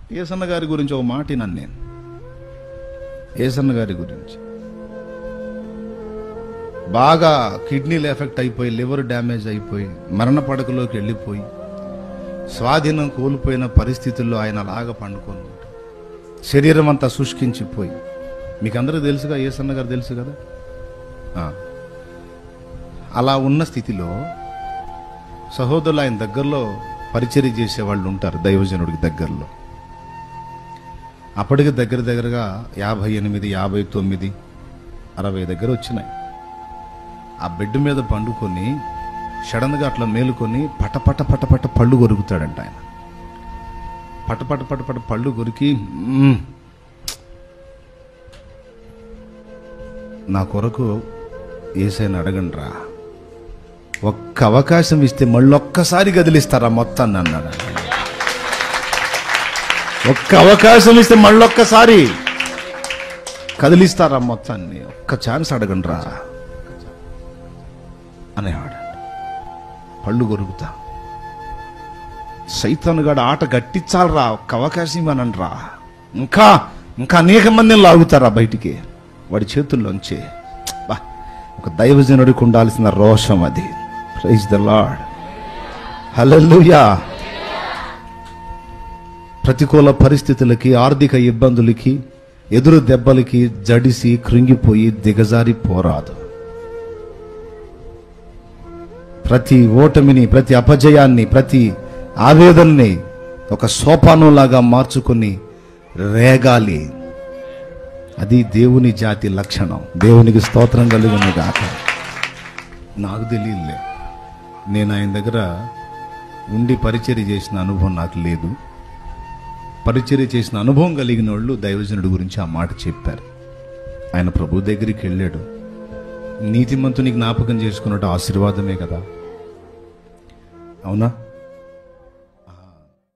ఏసన్న గారి గురించి ఒక మాట నన్ను నేను ఏసన్న గారి గురించి బాగా కిడ్నీలు ఎఫెక్ట్ అయిపోయి లివర్ డ్యామేజ్ అయిపోయి మరణ పడకలోకి వెళ్ళిపోయి స్వాధీనం కోల్పోయిన పరిస్థితుల్లో ఆయన అలాగా పండుకొని ఉంటాడు. శరీరం అంతా శుష్కించిపోయి మీకు అందరూ తెలుసుగా ఏసన్న గారు తెలుసు కదా ఆ. అలా ఉన్న స్థితిలో సహోదరులు ఆయన దగ్గరలో పరిచర్య చేసే వాళ్ళు ఉంటారు దైవజనుడికి దగ్గరలో అప్పటికి దగ్గర దగ్గరగా యాభై ఎనిమిది యాభై తొమ్మిది అరవై దగ్గర వచ్చినాయి ఆ బెడ్ మీద పండుకొని సడన్గా అట్లా మేలుకొని పట పట పట పట పళ్ళు కొరుకుతాడంట ఆయన పట పట పట పట పళ్ళు కొరికి "మ్మ్, నా కొరకు ఏసైనా అడగండి రా ఒక్క అవకాశం ఇస్తే మళ్ళొక్కసారి కదిలిస్తారా మొత్తాన్ని అన్నాడు ఒక్క అవకాశం ఇస్తే మళ్ళొక్కసారి కదిలిస్తారా మొత్తాన్ని ఒక్క ఛాన్స్ అడగండి రా అనేవాడు పళ్ళు కొరుకుతా సైతానుగాడు ఆట గట్టించాలరా ఒక్క అవకాశం ఇవ్వనండి రా ఇంకా ఇంకా అనేక మందిని లాగుతారా బయటికి వాడి చేతుల్లోంచి బా ఒక దైవజనుడికి ఉండాల్సిన రోషం అది ప్రైజ్ ద లార్డ్ హల్లెలూయా ప్రతికూల పరిస్థితులకి ఆర్థిక ఇబ్బందులకి ఎదురు దెబ్బలకి జడిసి కృంగిపోయి దిగజారి పోరాదు ప్రతి ఓటమిని ప్రతి అపజయాన్ని ప్రతి ఆవేదనని ఒక సోపానంలాగా మార్చుకుని రేగాలి అది దేవుని జాతి లక్షణం దేవునికి స్తోత్రం కలుగును గాక నాకు తెలియలే నేను ఆయన దగ్గర ఉండి పరిచర్య చేసిన అనుభవం నాకు లేదు పరిచర్య చేసిన అనుభవం కలిగిన వాళ్ళు దైవజనుడి గురించి ఆ మాట చెప్పారు ఆయన ప్రభు దగ్గరికి వెళ్ళాడు నీతిమంతుని జ్ఞాపకం చేసుకున్నట్టు ఆశీర్వాదమే కదా అవునా